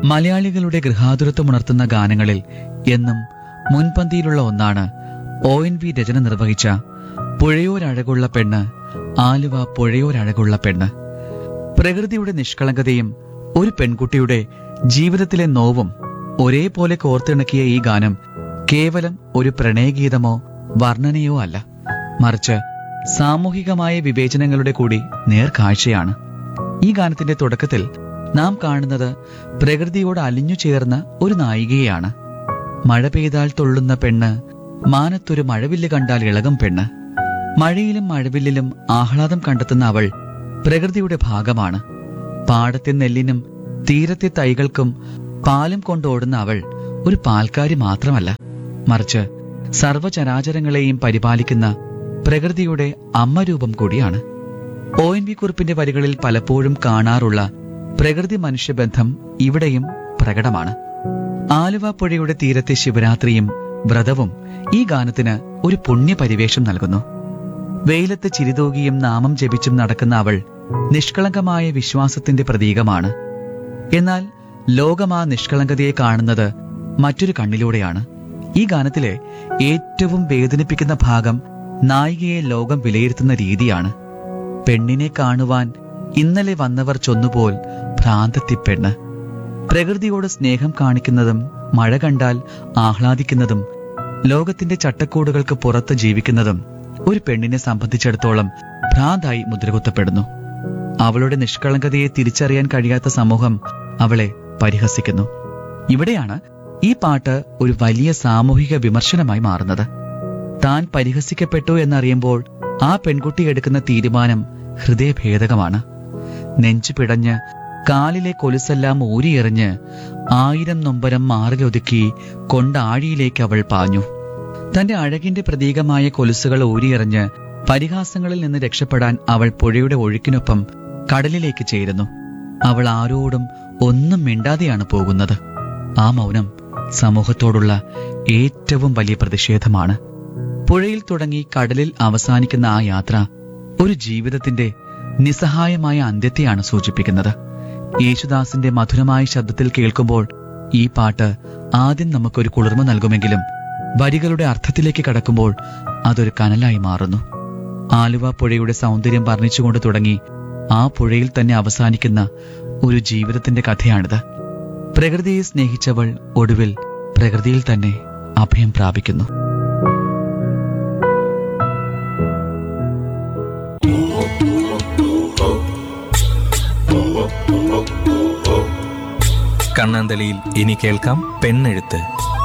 മലയാളികളുടെ ഗൃഹാതുരത്വമുണർത്തുന്ന ഗാനങ്ങളിൽ എന്നും മുൻപന്തിയിലുള്ള ഒന്നാണ് ഒ എൻ വി രചന നിർവഹിച്ച പുഴയോരഴകുള്ള പെണ്ണ് ആലുവ പുഴയോരഴകുള്ള പെണ്ണ് പ്രകൃതിയുടെ നിഷ്കളങ്കതയും ഒരു പെൺകുട്ടിയുടെ ജീവിതത്തിലെ നോവും ഒരേപോലെ കോർത്തിണക്കിയ ഈ ഗാനം കേവലം ഒരു പ്രണയഗീതമോ വർണ്ണനയോ അല്ല മറിച്ച് സാമൂഹികമായ വിവേചനങ്ങളുടെ കൂടി നേർക്കാഴ്ചയാണ് ഈ ഗാനത്തിന്റെ തുടക്കത്തിൽ നാം കാണുന്നത് പ്രകൃതിയോട് അലിഞ്ഞു ചേർന്ന ഒരു നായികയാണ് മഴ പെയ്താൽ തുള്ളുന്ന പെണ്ണ് മാനത്തൊരു മഴവില്ല് കണ്ടാൽ ഇളകും പെണ്ണ് മഴയിലും മഴവില്ലിലും ആഹ്ലാദം കണ്ടെത്തുന്ന അവൾ പ്രകൃതിയുടെ ഭാഗമാണ് പാടത്തെ നെല്ലിനും തീരത്തെ തൈകൾക്കും പാലും കൊണ്ടോടുന്ന അവൾ ഒരു പാൽക്കാരി മാത്രമല്ല മറിച്ച് സർവചരാചരങ്ങളെയും പരിപാലിക്കുന്ന പ്രകൃതിയുടെ അമ്മരൂപം കൂടിയാണ് ഒ എൻ വി കുറിപ്പിന്റെ വരികളിൽ പലപ്പോഴും കാണാറുള്ള പ്രകൃതി മനുഷ്യബന്ധം ഇവിടെയും പ്രകടമാണ് ആലുവ പുഴയുടെ തീരത്തെ ശിവരാത്രിയും വ്രതവും ഈ ഗാനത്തിന് ഒരു പുണ്യപരിവേഷം നൽകുന്നു വെയിലത്ത് ചിരിതൂകിയും നാമം ജപിച്ചും നടക്കുന്ന അവൾ നിഷ്കളങ്കമായ വിശ്വാസത്തിന്റെ പ്രതീകമാണ് എന്നാൽ ലോകം ആ നിഷ്കളങ്കതയെ കാണുന്നത് മറ്റൊരു കണ്ണിലൂടെയാണ് ഈ ഗാനത്തിലെ ഏറ്റവും വേദനിപ്പിക്കുന്ന ഭാഗം നായികയെ ലോകം വിലയിരുത്തുന്ന രീതിയാണ് പെണ്ണിനെ കാണുവാൻ ഇന്നലെ വന്നവർ ചൊന്നുപോൽ ഭ്രാന്തത്തി പെണ്ണ് പ്രകൃതിയോട് സ്നേഹം കാണിക്കുന്നതും മഴ കണ്ടാൽ ആഹ്ലാദിക്കുന്നതും ലോകത്തിന്റെ ചട്ടക്കൂടുകൾക്ക് പുറത്ത് ജീവിക്കുന്നതും ഒരു പെണ്ണിനെ സംബന്ധിച്ചിടത്തോളം ഭ്രാന്തായി മുദ്രകുത്തപ്പെടുന്നു അവളുടെ നിഷ്കളങ്കതയെ തിരിച്ചറിയാൻ കഴിയാത്ത സമൂഹം അവളെ പരിഹസിക്കുന്നു ഇവിടെയാണ് ഈ പാട്ട് ഒരു വലിയ സാമൂഹിക വിമർശനമായി മാറുന്നത് താൻ പരിഹസിക്കപ്പെട്ടു എന്നറിയുമ്പോൾ ആ പെൺകുട്ടി എടുക്കുന്ന തീരുമാനം ഹൃദയഭേദകമാണ് നെഞ്ചു പിടഞ്ഞ് കാലിലെ കൊലുസെല്ലാം ഊരിയെറിഞ്ഞ് ആയിരം നൊമ്പരം മാറിലൊതുക്കി കൊണ്ടാഴിയിലേക്ക് അവൾ പാഞ്ഞു തന്റെ അഴകിന്റെ പ്രതീകമായ കൊലുസുകൾ ഊരിയെറിഞ്ഞ് പരിഹാസങ്ങളിൽ നിന്ന് രക്ഷപ്പെടാൻ അവൾ പുഴയുടെ ഒഴുക്കിനൊപ്പം കടലിലേക്ക് ചേരുന്നു അവൾ ആരോടും ഒന്നും മിണ്ടാതെയാണ് പോകുന്നത് ആ മൗനം സമൂഹത്തോടുള്ള ഏറ്റവും വലിയ പ്രതിഷേധമാണ് പുഴയിൽ തുടങ്ങി കടലിൽ അവസാനിക്കുന്ന ആ യാത്ര ഒരു ജീവിതത്തിന്റെ നിസ്സഹായമായ അന്ത്യത്തെയാണ് സൂചിപ്പിക്കുന്നത് യേശുദാസിന്റെ മധുരമായ ശബ്ദത്തിൽ കേൾക്കുമ്പോൾ ഈ പാട്ട് ആദ്യം നമുക്കൊരു കുളിർമ നൽകുമെങ്കിലും വരികളുടെ അർത്ഥത്തിലേക്ക് കടക്കുമ്പോൾ അതൊരു കനലായി മാറുന്നു ആലുവ പുഴയുടെ സൗന്ദര്യം വർണ്ണിച്ചുകൊണ്ട് തുടങ്ങി ആ പുഴയിൽ തന്നെ അവസാനിക്കുന്ന ഒരു ജീവിതത്തിന്റെ കഥയാണിത് പ്രകൃതിയെ സ്നേഹിച്ചവൾ ഒടുവിൽ പ്രകൃതിയിൽ തന്നെ അഭയം പ്രാപിക്കുന്നു കണ്ണാന്തളിയിൽ ഇനി കേൾക്കാം പെണ്ണെഴുത്ത്